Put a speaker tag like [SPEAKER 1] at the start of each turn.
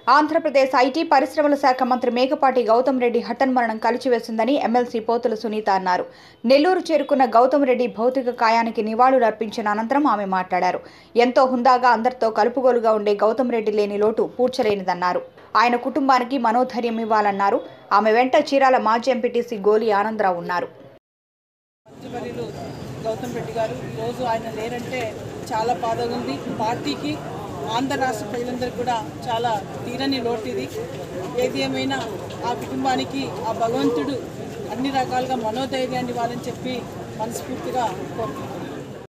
[SPEAKER 1] Andhra Pradesh IT పరిశ్రమల శాఖ మంత్రి మేకపాటి గౌతమ్ రెడ్డి హఠన్మరణం కలిచివేసిందని ఎమ్మెల్సీ పోతుల సునీత అన్నారు నెల్లూరు చేరుకున్న గౌతమ్ రెడ్డి భౌతిక కాయానికి నివాళులర్పించిన అనంతరం ఆమె మాట్లాడారు ఎంతో హుందాగా అందరితో కలుపుగోలుగా ఉండే గౌతమ్ రెడ్డి లేని లోటు పూడ్చలేనిదన్నారు ఆయన కుటుంబానికి మనోధైర్యం ఇవ్వాలన్నారు ఆమె వెంట చీరాల మాజీ ఎంపీటీసీ గోలి ఆనందరావు ఉన్నారు
[SPEAKER 2] మంత్రివర్యులు గౌతమ్ రెడ్డి గారు ఈరోజు ఆయన లేరంటే చాలా బాధగా ఉంది పార్టీకి ఆంధ్ర రాష్ట్ర ప్రజలందరికీ కూడా చాలా తీరని లోటు ఇది ఏది ఏమైనా ఆ కుటుంబానికి ఆ భగవంతుడు అన్ని రకాలుగా మనోధైర్యాన్ని ఇవ్వాలని చెప్పి మనస్ఫూర్తిగా కోరుకుంటున్నాను